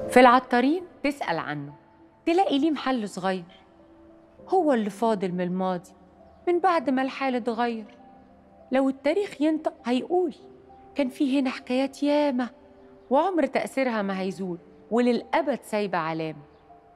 في العطارين تسأل عنه تلاقي ليه محل صغير هو اللي فاضل من الماضي من بعد ما الحال اتغير لو التاريخ ينطق هيقول كان في هنا حكايات ياما وعمر تأثيرها ما هيزول وللأبد سايبة علامة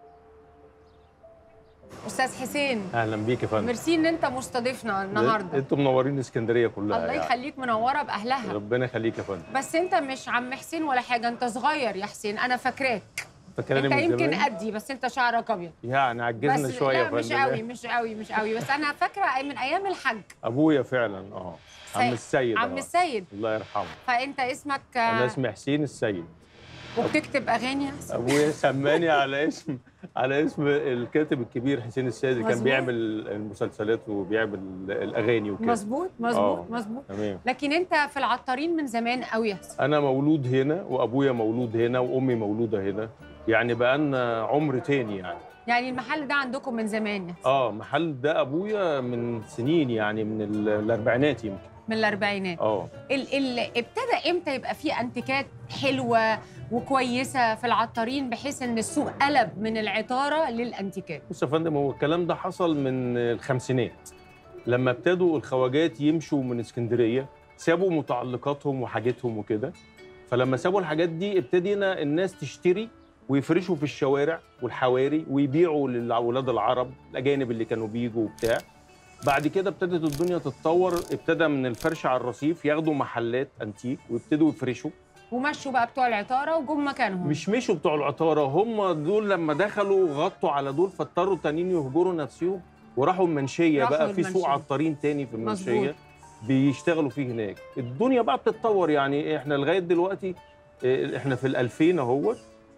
أستاذ حسين اهلا بيك يا فندم ميرسي إن أنت مستضيفنا النهاردة انتوا منورين اسكندريه كلها الله يعني. يخليك منورة بأهلها ربنا يخليك يا فندم بس أنت مش عم حسين ولا حاجة أنت صغير يا حسين أنا فاكراك فاكراني أنت من يمكن زمان قدي بس أنت شعرك أبيض يعني عجزنا بس شويه يا لا فندم مش قوي مش قوي مش قوي بس انا فاكره من ايام الحج ابويا فعلا اه عم السيد عم آه. السيد الله يرحمه فانت اسمك انا اسمي حسين السيد وبتكتب اغاني يا حسين؟ ابويا سماني على اسم على اسم الكاتب الكبير حسين السيد اللي كان مظبوط. بيعمل المسلسلات وبيعمل الاغاني وكده مظبوط مظبوط آه. مظبوط تمام لكن انت في العطارين من زمان قوي يا حسين انا مولود هنا وابويا مولود هنا وامي مولوده هنا يعني بقالنا عمر تاني يعني يعني المحل ده عندكم من زمان يا حسين، اه محل ده ابويا من سنين يعني من ال- الاربعينات يمكن من الاربعينات اه ال ال ابتدى امتى يبقى في انتيكات حلوه وكويسه في العطارين بحيث ان السوق قلب من العطاره للانتيكات بص يا فندم هو الكلام ده حصل من الخمسينات لما ابتدوا الخواجات يمشوا من اسكندريه سابوا متعلقاتهم وحاجتهم وكده فلما سابوا الحاجات دي ابتدينا الناس تشتري ويفرشوا في الشوارع والحواري ويبيعوا للاولاد العرب الاجانب اللي كانوا بيجوا وبتاع بعد كده ابتدت الدنيا تتطور ابتدى من الفرش على الرصيف ياخدوا محلات انتيك ويبتدوا يفرشوا ومشوا بقى بتوع العطاره وجم مكانهم مش مشوا بتوع العطاره هم دول لما دخلوا غطوا على دول فاضطروا تانيين يهجروا نفسهم وراحوا المنشيه راحوا بقى في سوق المنشية. عطارين تاني في مظبوط. المنشيه بيشتغلوا فيه هناك الدنيا بقى بتتطور يعني احنا لغايه دلوقتي اه، احنا في ال2000 اهوت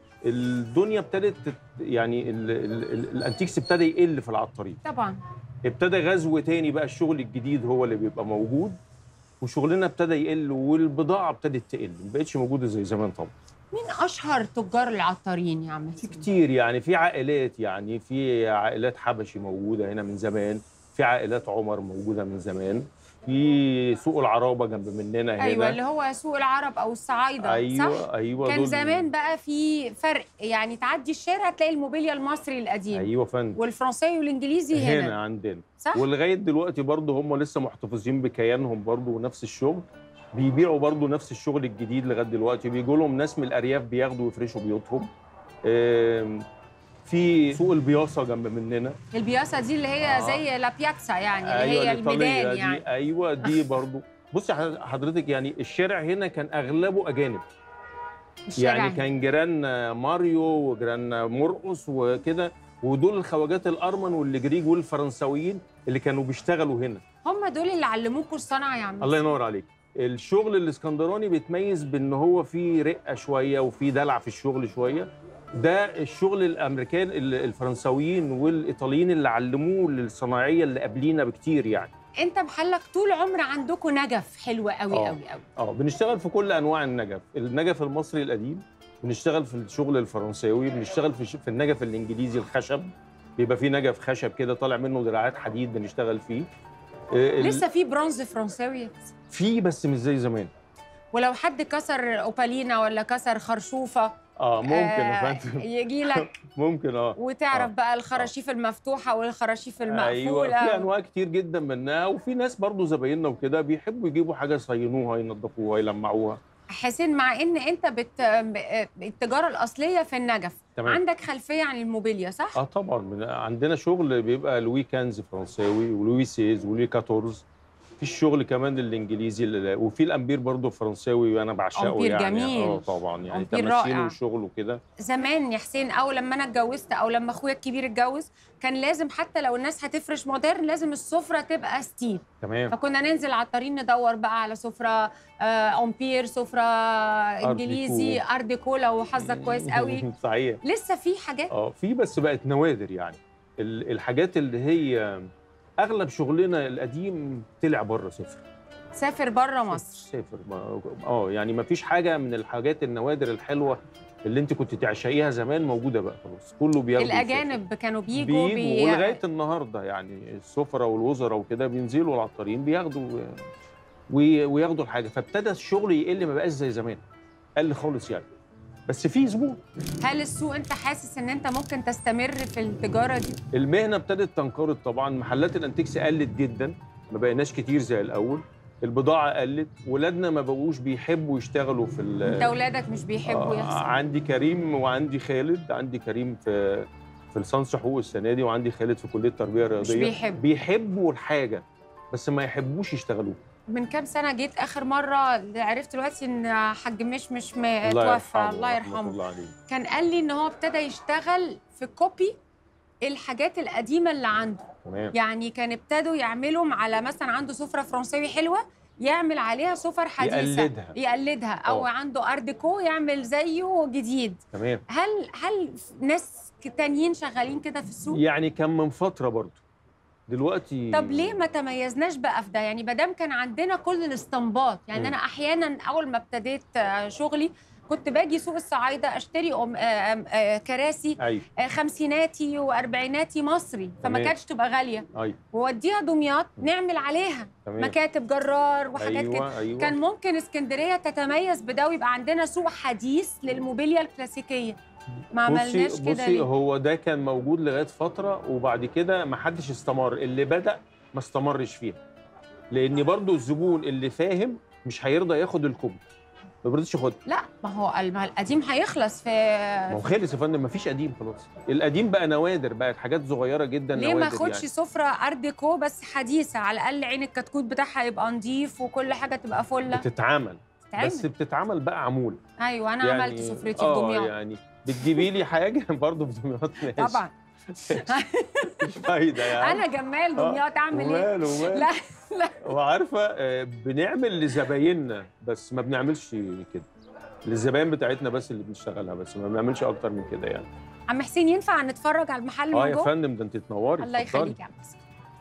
الدنيا ابتدت تت- يعني ال ال ال الانتيكس ابتدى يقل في العطارين طبعا ابتدى غزو تاني بقى الشغل الجديد هو اللي بيبقى موجود وشغلنا ابتدى يقل والبضاعه ابتدت تقل ما بقتش موجوده زي زمان طبعا مين اشهر تجار العطارين يا عم في حسين؟ كتير يعني في عائلات يعني في عائلات حبشي موجوده هنا من زمان في عائلات عمر موجوده من زمان في سوق العرابه جنب مننا هنا ايوه اللي هو سوق العرب او الصعايده ايوه صح؟ ايوه كان دول- زمان بقى في فرق يعني تعدي الشارع تلاقي الموبيليا المصري القديم ايوه فندم والفرنساوي والانجليزي هنا, هنا عندنا صح؟ ولغايه دلوقتي برضه هم لسه محتفظين بكيانهم برضه ونفس الشغل بيبيعوا برضه نفس الشغل الجديد لغايه دلوقتي بيجوا لهم ناس من الارياف بياخدوا ويفرشوا بيوتهم آم، في سوق البياصه جنب مننا البياسه دي اللي هي آه. زي لا بياتسا يعني اللي هي الإيطالية الميدان دي يعني ايوه دي برضو بصي حض- حضرتك يعني الشارع هنا كان اغلبه اجانب الشارع يعني هنا. كان جيران ماريو وجيران مرقص وكده ودول الخواجات الارمن والجريج والفرنساويين اللي كانوا بيشتغلوا هنا هم دول اللي علموكوا الصنعه يا عم الله ينور عليك الشغل الاسكندراني بيتميز بان هو فيه رقه شويه وفيه دلع في الشغل شويه ده الشغل الامريكان ال- الفرنساويين والايطاليين اللي علموه للصناعيه اللي قبلينا بكتير يعني انت محلك طول عمر عندكم نجف حلو قوي آه. قوي قوي اه بنشتغل في كل انواع النجف النجف المصري القديم بنشتغل في الشغل الفرنساوي بنشتغل في ش- في النجف الانجليزي الخشب بيبقى فيه نجف خشب كده طالع منه دراعات حديد بنشتغل فيه آه، ال- لسه في برونز فرنساوي في بس مش زي زمان ولو حد كسر اوبالينا ولا كسر خرشوفه اه ممكن يا فندم يجي لك ممكن اه وتعرف آه. بقى الخراشيف المفتوحه والخراشيف المقفوله ايوه في انواع كتير جدا منها وفي ناس برضو زبايننا وكده بيحبوا يجيبوا حاجه يصينوها ينظفوها يلمعوها حسين مع ان انت بت... ب- التجاره الاصليه في النجف تمام. عندك خلفيه عن الموبيليا صح اه طبعا من عندنا شغل بيبقى لوي كانز فرنساوي ولوي سيز ولوي 14 في الشغل كمان الانجليزي اللي- وفي الامبير برضو فرنساوي وانا بعشقه أمبير يعني جميل. اه طبعا يعني أمبير تماثيل رائع. وشغل وكده زمان يا حسين او لما انا اتجوزت او لما اخويا الكبير اتجوز كان لازم حتى لو الناس هتفرش مودرن لازم السفره تبقى ستيل تمام فكنا ننزل على الطريق ندور بقى على سفره آه امبير سفره انجليزي ديكو. ار ديكو لو حظك كويس قوي صحيح لسه في حاجات اه في بس بقت نوادر يعني ال- الحاجات اللي هي اغلب شغلنا القديم طلع بره صفر سافر بره مصر صفر ما- اه يعني ما فيش حاجه من الحاجات النوادر الحلوه اللي انت كنت تعشقيها زمان موجوده بقى خلاص كله بياخدوا الاجانب كانوا بيجوا بيجوا ولغايه النهارده يعني السفراء والوزراء وكده بينزلوا العطارين بياخدوا وي- وياخدوا الحاجه فابتدى الشغل يقل ما بقاش زي زمان قل خالص يعني بس في زبون هل السوق انت حاسس ان انت ممكن تستمر في التجاره دي المهنه ابتدت تنقرض طبعا محلات الانتكس قلت جدا ما بقيناش كتير زي الاول البضاعه قلت ولادنا ما بقوش بيحبوا يشتغلوا في ال- انت اولادك مش بيحبوا آه، يحصل عندي كريم وعندي خالد عندي كريم في في لسانس حقوق السنه دي وعندي خالد في كليه التربيه الرياضيه بيحبوا. بيحبوا الحاجه بس ما يحبوش يشتغلوها من كام سنه جيت اخر مره عرفت دلوقتي ان حاج مش مش م- الله توفى يرحمه الله ورحمة يرحمه الله عليه كان قال لي ان هو ابتدى يشتغل في كوبي الحاجات القديمه اللي عنده تمام يعني كان ابتدوا يعملوا على مثلا عنده سفره فرنساوي حلوه يعمل عليها سفر حديثه يقلدها. يقلدها او آه. عنده ارت ديكو يعمل زيه جديد تمام هل هل ناس تانيين شغالين كده في السوق يعني كان من فتره برضه دلوقتي طب ليه ما تميزناش بقى في ده يعني ما دام كان عندنا كل الاستنباط يعني مم. انا احيانا اول ما ابتديت آه، شغلي كنت باجي سوق الصعايده اشتري أم آه، آه، كراسي ايوه آه، خمسيناتي واربعيناتي مصري فما تمام. كانتش تبقى غاليه ايوه ووديها دمياط نعمل عليها تمام مكاتب جرار وحاجات كده ايوه ايوه كان ممكن اسكندريه تتميز بده ويبقى عندنا سوق حديث للموبيليا الكلاسيكيه ما عملناش بصي كده بصي ليه؟ هو ده كان موجود لغايه فتره وبعد كده ما حدش استمر اللي بدا ما استمرش فيها لان برضو الزبون اللي فاهم مش هيرضى ياخد الكوب ما بيرضيش ياخدها لا ما هو الم- القديم هيخلص في ما هو خلص يا فندم ما فيش قديم خلاص القديم بقى نوادر بقت حاجات صغيره جدا ليه ما نوادر اخدش يعني. سفره ارت-ديكو بس حديثه على الاقل عين الكتكوت بتاعها يبقى نظيف وكل حاجه تبقى فله بتتعمل تتعمل. بس بتتعمل بقى عمول ايوه انا يعني عملت سفرتي في آه دمياط يعني بتجيبي لي حاجه برضه في دمياط ماشي طبعا مش فايده يعني انا جمال آه، دمياط اعمل ايه وماله وماله لا وعارفه آه، بنعمل لزبايننا بس ما بنعملش كده للزباين بتاعتنا بس اللي بنشتغلها بس ما بنعملش اكتر من كده يعني عم حسين ينفع نتفرج على المحل اه من يا جوه فندم ده انت تنوري الله اتفضلي. يخليك يا عم حسين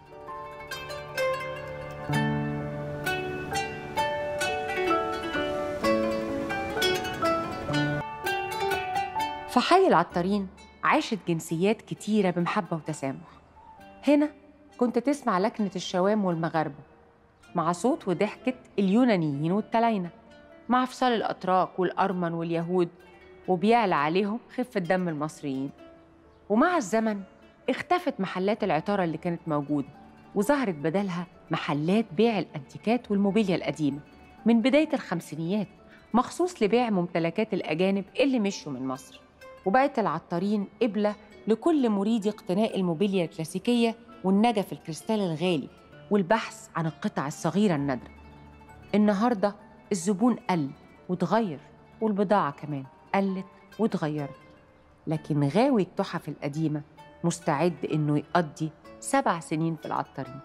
في حي العطارين عاشت جنسيات كتيرة بمحبة وتسامح هنا كنت تسمع لكنة الشوام والمغاربة مع صوت وضحكة اليونانيين والتلاينة مع افصال الأتراك والأرمن واليهود وبيعلى عليهم خفة دم المصريين ومع الزمن اختفت محلات العطارة اللي كانت موجودة وظهرت بدلها محلات بيع الأنتيكات والموبيليا القديمة من بداية الخمسينيات مخصوص لبيع ممتلكات الأجانب اللي مشوا من مصر وبقت العطارين قبلة لكل مريد اقتناء الموبيليا الكلاسيكية والنجف الكريستال الغالي والبحث عن القطع الصغيرة النادرة النهاردة الزبون قل وتغير والبضاعة كمان قلت وتغيرت لكن غاوي التحف القديمة مستعد إنه يقضي سبع سنين في العطارين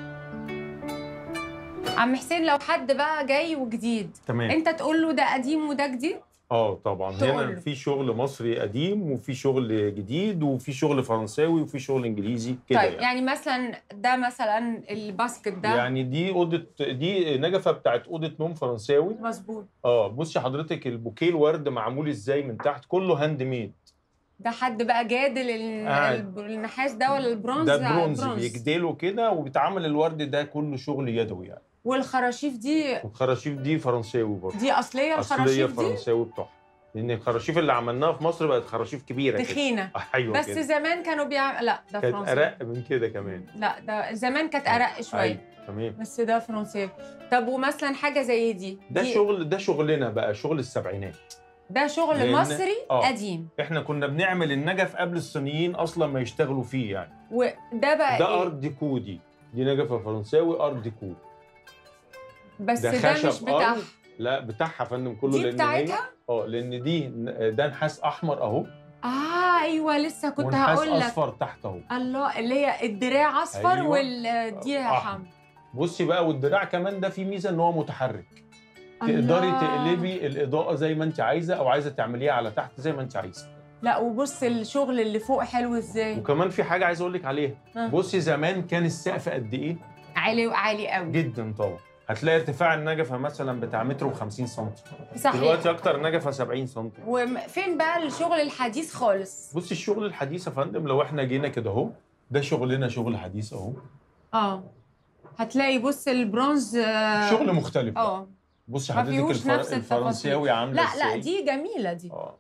عم حسين لو حد بقى جاي وجديد تمام انت تقول له ده قديم وده جديد اه طبعا تقول هنا له. في شغل مصري قديم وفي شغل جديد وفي شغل فرنساوي وفي شغل انجليزي كده طيب يعني. يعني مثلا ده مثلا الباسكت ده يعني دي اوضه دي نجفه بتاعت اوضه نوم فرنساوي مظبوط اه بصي حضرتك البوكيه الورد معمول ازاي من تحت كله هاند ميد ده حد بقى جادل ال- آه. الب- النحاس ده ولا البرونز ده لا، برونز بيجدله كده وبيتعمل الورد ده كله شغل يدوي يعني والخراشيف دي والخراشيف دي فرنساوي برضه دي اصليه اصليه الخراشيف دي فرنساوي بتوعها لان الخراشيف اللي عملناها في مصر بقت خراشيف كبيره كده تخينه ايوه بس كده. زمان كانوا بيعمل لا ده كانت فرنسي ارق من كده كمان لا ده زمان كانت ارق شويه أيوة، تمام بس ده فرنسي طب ومثلا حاجه زي دي ده دي شغل ده شغلنا بقى شغل السبعينات ده شغل لأن- مصري آه. قديم احنا كنا بنعمل النجف قبل الصينيين اصلا ما يشتغلوا فيه يعني وده بقى ده إيه؟ ارت ديكو دي دي نجفه فرنساوي ارت ديكو بس ده ده, خشب مش بتاعها أرض. لا بتاعها يا فندم كله دي لان هي بتاعتها اه لان دي ده نحاس احمر اهو اه ايوه لسه كنت ونحاس هقول لك اصفر تحت اهو الله اللي هي الدراع اصفر أيوة. والدي أحمر. حمر بصي بقى والدراع كمان ده فيه ميزه ان هو متحرك تقدري الله. تقلبي الاضاءه زي ما انت عايزه او عايزه تعمليها على تحت زي ما انت عايزه لا وبص الشغل اللي فوق حلو ازاي وكمان في حاجه عايز اقول لك عليها آه. بصي زمان كان السقف قد ايه عالي وعالي قوي جدا طبعا هتلاقي ارتفاع النجفه مثلا بتاع متر و50 سم صحيح دلوقتي اكتر نجفه 70 سم وفين بقى الشغل الحديث خالص بصي الشغل الحديث يا فندم لو احنا جينا كده اهو ده شغلنا شغل حديث اهو اه هتلاقي بص البرونز آه، شغل مختلف بقى. اه بصي ما حضرتك فيهوش الفر... نفس التفاصيل. الفرنساوي عامله لا ازاي لا دي جميله دي اه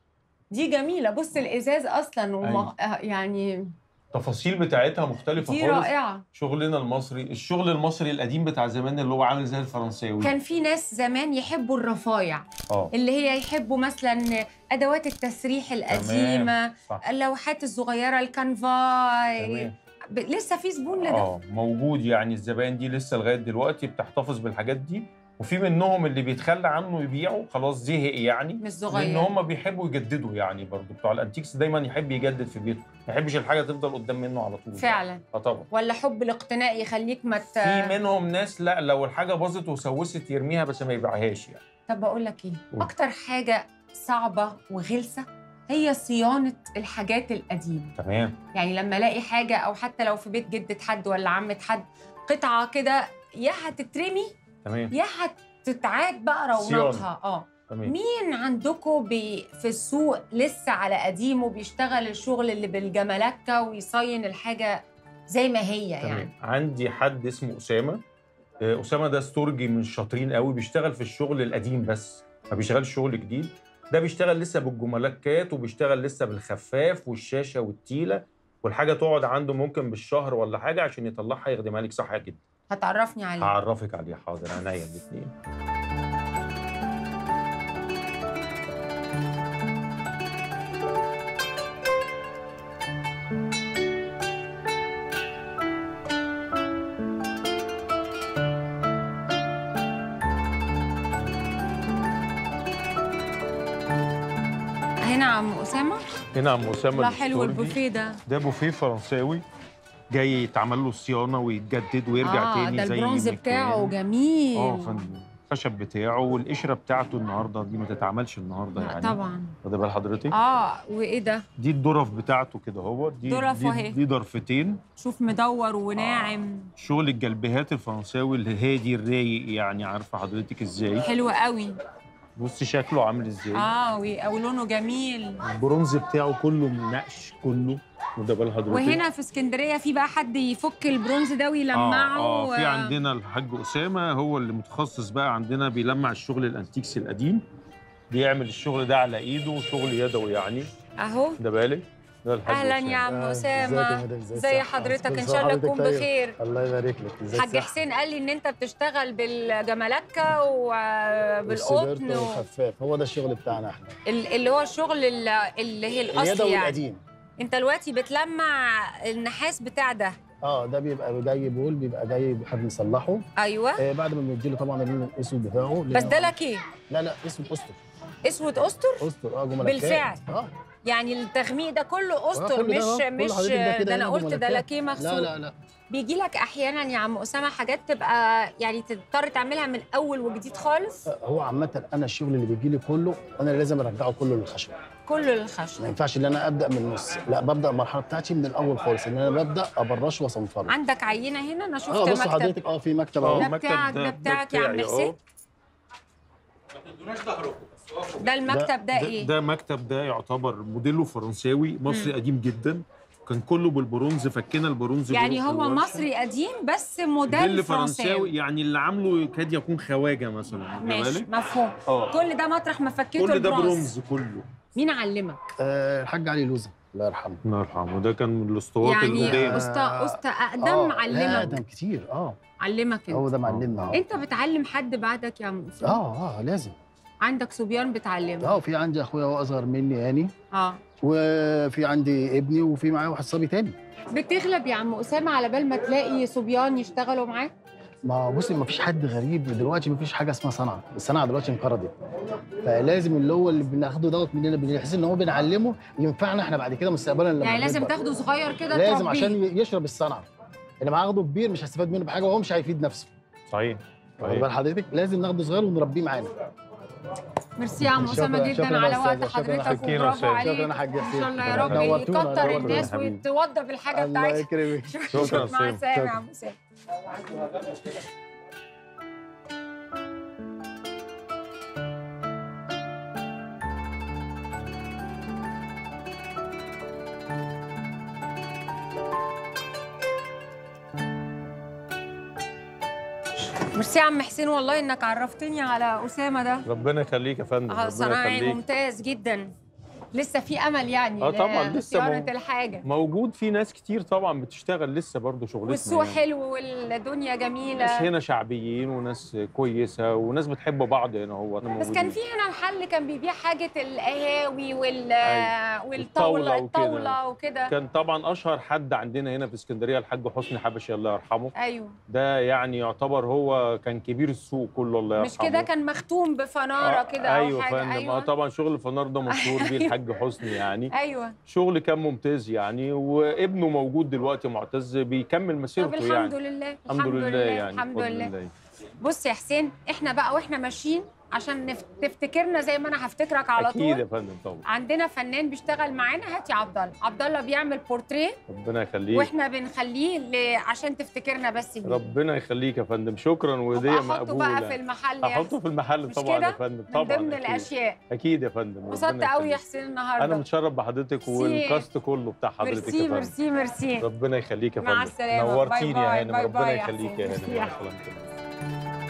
دي جميله بص الازاز اصلا وم... أيوة. آه، يعني التفاصيل بتاعتها مختلفه دي خالص رائعه شغلنا المصري الشغل المصري القديم بتاع زمان اللي هو عامل زي الفرنساوي كان في ناس زمان يحبوا الرفايع اه اللي هي يحبوا مثلا ادوات التسريح القديمه صح اللوحات الصغيره الكانفاي تمام ب... لسه في زبون لده اه موجود يعني الزباين دي لسه لغايه دلوقتي بتحتفظ بالحاجات دي وفي منهم اللي بيتخلى عنه يبيعه خلاص زهق يعني مش لان صغير هم بيحبوا يجددوا يعني برضو بتوع الانتيكس دايما يحب يجدد في بيته ما يحبش الحاجه تفضل قدام منه على طول فعلا اه طبعا ولا حب الاقتناء يخليك ما ت... في منهم ناس لا لو الحاجه باظت وسوست يرميها بس ما يبيعهاش يعني طب بقول لك ايه قول. اكتر حاجه صعبه وغلسه هي صيانه الحاجات القديمه تمام يعني لما الاقي حاجه او حتى لو في بيت جده حد ولا عمه حد قطعه كده يا هتترمي تمام يا هتتعاد بقى رونقها اه تمام مين عندكم بي في السوق لسه على قديمه بيشتغل الشغل اللي بالجملكه ويصين الحاجه زي ما هي يعني تمام عندي حد اسمه اسامه آه، اسامه ده استورجي من الشاطرين قوي بيشتغل في الشغل القديم بس ما بيشتغلش شغل جديد ده بيشتغل لسه بالجملكات وبيشتغل لسه بالخفاف والشاشه والتيله والحاجه تقعد عنده ممكن بالشهر ولا حاجه عشان يطلعها يخدمها لك صح جدا هتعرفني عليه هعرفك عليه حاضر عينيا الاثنين هنا عم اسامه هنا عم اسامه لا حلو الاستورجي. البوفيه ده ده بوفيه فرنساوي جاي يتعمل له صيانه ويتجدد ويرجع اه تاني ده زي البرونز ما بتاعه كان. جميل اه فندم الخشب بتاعه والقشره بتاعته النهارده دي ما تتعملش النهارده لا يعني طبعا واخد بال حضرتك اه وايه ده دي الضرف بتاعته كده هو دي ضرف دي, أهي. دي ضرفتين شوف مدور وناعم شغل الجلبيهات الفرنساوي الهادي الرايق يعني عارفه حضرتك ازاي حلو قوي بصي شكله عامل ازاي اه وي- ولونه جميل البرونز بتاعه كله منقش كله واخد بال حضرتك وهنا في اسكندريه في بقى حد يفك البرونز ده ويلمعه اه, آه في و- عندنا الحاج اسامه هو اللي متخصص بقى عندنا بيلمع الشغل الانتيكس القديم بيعمل الشغل ده على ايده شغل يدوي يعني اهو ده بالك ده الحاج اهلا أسامة. يا عم آه، اسامه ازيك يا مدام؟ ازي زي الصحة؟ حضرتك كل ان سنة شاء الله وحضرتك تكون طيب. بخير الله يبارك لك ازي حاج الصحة؟ حسين قال لي ان انت بتشتغل بالجملكه وبالقطن والسبرتو و... والخفاف هو ده الشغل بتاعنا احنا ال- اللي هو الشغل ال- اللي هي الاصلي اليدوي يعني القديم انت دلوقتي بتلمع النحاس بتاع ده اه ده بيبقى جاي بول بيبقى جاي احنا بنصلحه ايوه آه بعد ما بنديله طبعا اللون الاسود بتاعه بس ده لك ايه لا لا اسود استر اسود استر استر اه جملكات بالفعل. اه يعني التغميق ده كله استر كل ده مش أهو، كل مش حضرتك ده كده ده انا هنا قلت ده جملكات. لاكيه مخصوص لا لا لا بيجي لك احيانا يا عم اسامه حاجات تبقى يعني تضطر تعملها من اول وجديد خالص آه، هو عامة أنا الشغل اللي بيجي لي كله أنا لازم أرجعه كله للخشب، كله ما للخشب ينفعش إن أنا أبدأ من النص، لا ببدأ المرحلة بتاعتي من الأول خالص إن أنا ببدأ أبرشه وأصنفره. عندك عينه هنا انا شفت اه بص مكتب حضرتك اه في مكتب اه اهو ده المكتب بتاعك- ده بتاعك يا عم بتاعي، حسين؟ اه. ده المكتب ده, ده, ايه ده مكتب ده يعتبر موديله فرنساوي مصري قديم جدا كان كله بالبرونز فكنا البرونز يعني جوه في هو الورشة. مصري قديم بس موديل موديل فرنساوي فرنساوي يعني اللي عامله يكاد يكون خواجه مثلا واخد ماشي بالك؟ مفهوم اه كل ده مطرح ما فكيته كل ده البرونز برونز كله مين علمك آه الحاج علي لوزة الله يرحمه الله يرحمه ده كان من الاسطوات يعني القدام أستا أستا أقدم آه، علمك اقدم كتير اه علمك هو انت ده معلمنا اه انت بتعلم حد بعدك يا عم أسامة؟ اه اه لازم عندك صبيان بتعلمه اه في عندي اخويا هو اصغر مني يعني اه وفي عندي ابني وفي معايا واحد صبي تاني بتغلب يا عم اسامه على بال ما تلاقي صبيان يشتغلوا معاك ما هو بصي ما فيش حد غريب دلوقتي ما فيش حاجه اسمها صنعه الصنعه دلوقتي انقرضت فلازم اللي هو اللي بناخده دوت مننا بنحس ان هو بنعلمه ينفعنا احنا بعد كده مستقبلا لما يعني لازم نكبر. تاخده صغير كده لازم تربيه. عشان يشرب الصنعه انما هاخده كبير مش هستفاد منه بحاجه وهو مش هيفيد نفسه صحيح واخد بال حضرتك لازم ناخده صغير ونربيه معانا ميرسي يا عم شكراً- اسامه جدا شكراً على يا وقت أستاذة، شكراً حضرتك حكينا وبرافو أستاذ. عليك شكرا يا حاج ان شاء الله يا رب نورتونا، يكتر نورتونا الناس يا حبيبي. وتوضب الحاجه الله بتاعتك يكرمك شكراً مع يا السلامه يا شكراً. عم اسامه ميرسي يا عم حسين والله انك عرفتني على اسامه ده ربنا يخليك يا فندم اه ربنا صناعي يخليك ممتاز جدا لسه في امل يعني آه طبعاً، لسه لصيانه مو- الحاجه موجود في ناس كتير طبعا بتشتغل لسه برضه شغلتنا والسوق يعني. حلو والدنيا جميله ناس هنا شعبيين وناس كويسه وناس بتحب بعض هنا هو بس كان في هنا محل كان بيبيع حاجه القهاوي وال أيوة. والطاوله الطاولة وكده. الطاوله وكده كان طبعا اشهر حد عندنا هنا في اسكندريه الحاج حسني حبشي الله يرحمه ايوه ده يعني يعتبر هو كان كبير السوق كله الله يرحمه مش كده كان مختوم بفناره آه، كده او ايوه حاجه فندم ايوه اه طبعا شغل الفنار ده مشهور بيه الحاج حسني يعني ايوه شغل كان ممتاز يعني وابنه موجود دلوقتي معتز بيكمل طب مسيرته الحمد يعني لله الحمد لله يعني الحمد بفضل لله الله. بص يا حسين احنا بقى واحنا ماشيين عشان نف... تفتكرنا زي ما انا هفتكرك على اكيد يا طول فندم طبعا عندنا فنان بيشتغل معانا هات يا عبد الله عبد الله بيعمل بورتريه ربنا يخليك واحنا بنخليه ل... عشان تفتكرنا بس بيه ربنا يخليك يا فندم شكرا ودي وأبقى احطه مقبوله بقى في المحل يا احطه حسين. في المحل مش طبعا كده؟ يا فندم من طبعا ضمن أكيد. الاشياء اكيد يا فندم انبسطت ربنا قوي يا يخليك. حسين النهارده انا متشرف بحضرتك ميرسي. والكاست كله بتاع حضرتك ميرسي يا فندم ميرسي ميرسي ربنا يخليك يا فندم مع السلامة. نورتيني باي باي. يا هانم باي ربنا باي يا يخليك حسين. يا ميرسي هانم يا مع السلامه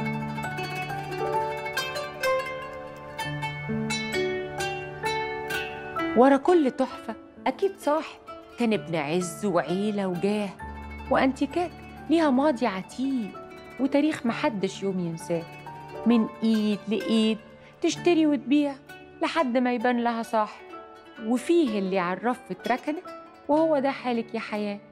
ورا كل تحفة أكيد صاحب كان ابن عز وعيلة وجاه وأنتيكات ليها ماضي عتيق وتاريخ محدش يوم ينساه من إيد لإيد تشتري وتبيع لحد ما يبان لها صاحب وفيه اللي على الرف اتركنت وهو ده حالك يا حياة